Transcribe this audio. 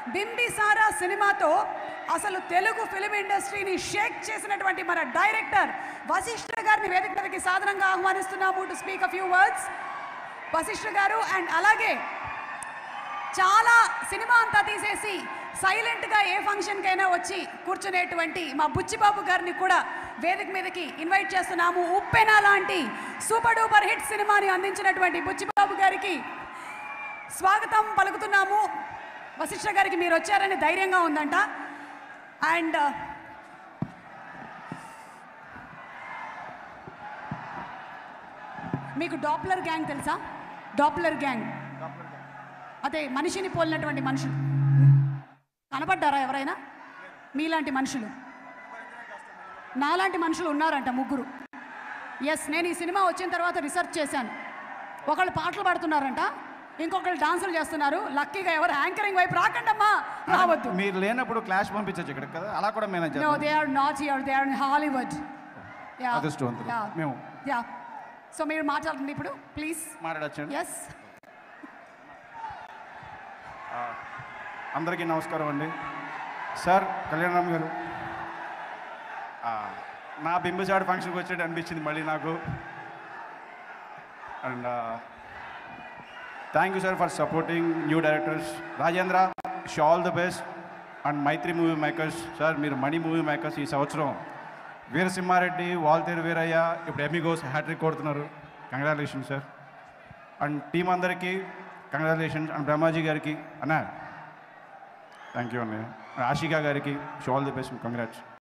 బింబిసారా సినిమాతో అసలు తెలుగు ఫిలిం ఇండస్ట్రీని షేక్ చేసినటువంటి మన డైరెక్టర్ వశిష్ఠ గారిని వేదిక మీదకి సాధనంగా ఆహ్వానిస్తున్నాము to speak a few words Vasishtha గారు అండ్ అలాగే చాలా సినిమా అంతా తీసేసి సైలెంట్గా ఏ ఫంక్షన్కైనా వచ్చి కూర్చునేటువంటి మా బుచ్చిబాబు గారిని కూడా వేదిక మీదకి ఇన్వైట్ చేస్తున్నాము ఉప్పెన లాంటి సూపర్ డూపర్ హిట్ సినిమాని అందించినటువంటి బుచ్చిబాబు గారికి స్వాగతం పలుకుతున్నాము వశిష్ఠ గారికి మీరు వచ్చారని ధైర్యంగా ఉందంట అండ్ మీకు డాప్లర్ గ్యాంగ్ తెలుసా డాప్లర్ గ్యాంగ్ అదే మనిషిని పోలినటువంటి మనుషులు కనపడ్డారా ఎవరైనా మీలాంటి మనుషులు నాలాంటి మనుషులు ఉన్నారంట ముగ్గురు ఎస్ నేను ఈ సినిమా వచ్చిన తర్వాత రీసెర్చ్ చేశాను ఒకళ్ళు పాటలు పాడుతున్నారంట ఇంకొకళ్ళు డాన్సులు చేస్తున్నారు లక్కీగా ఎవరు యాంకరింగ్ వైపు రాకండమ్మా రావద్దు మీరు లేనప్పుడు క్లాష్ పంపించచ్చు ఇక్కడ కదా అలా కూడా మేనేజ్ నో చేద్దాం they are not here they are in Hollywood yeah అదృష్టవంతులు. మేము. యా సో మీరు మాట్లాడండి ఇప్పుడు ప్లీజ్ మాట్లాడచ్చు ఎస్ అందరికీ నమస్కారం అండి సార్ కళ్యాణరామ్ గారు ఆ, నా బింబిసాడు ఫంక్షన్కి వచ్చేటి అనిపించింది మళ్ళీ నాకు and thank you sir for supporting new directors Rajendra so all the best and Mythri movie makers sir మీరు మణి మూవీ మేకర్స్ ఈ సంవత్సరం వీరసింహారెడ్డి వాల్తేరు వీరయ్య ఇప్పుడు ఎమిగోస్ హ్యాట్రిక్ కొడుతున్నారు కంగ్రాచులేషన్ సార్ అండ్ టీం అందరికీ కంగ్రాచులేషన్స్ అండ్ బ్రహ్మాజీ గారికి అన్న థ్యాంక్ యూ అన్నయ్య ఆషికా గారికి so all the best congrats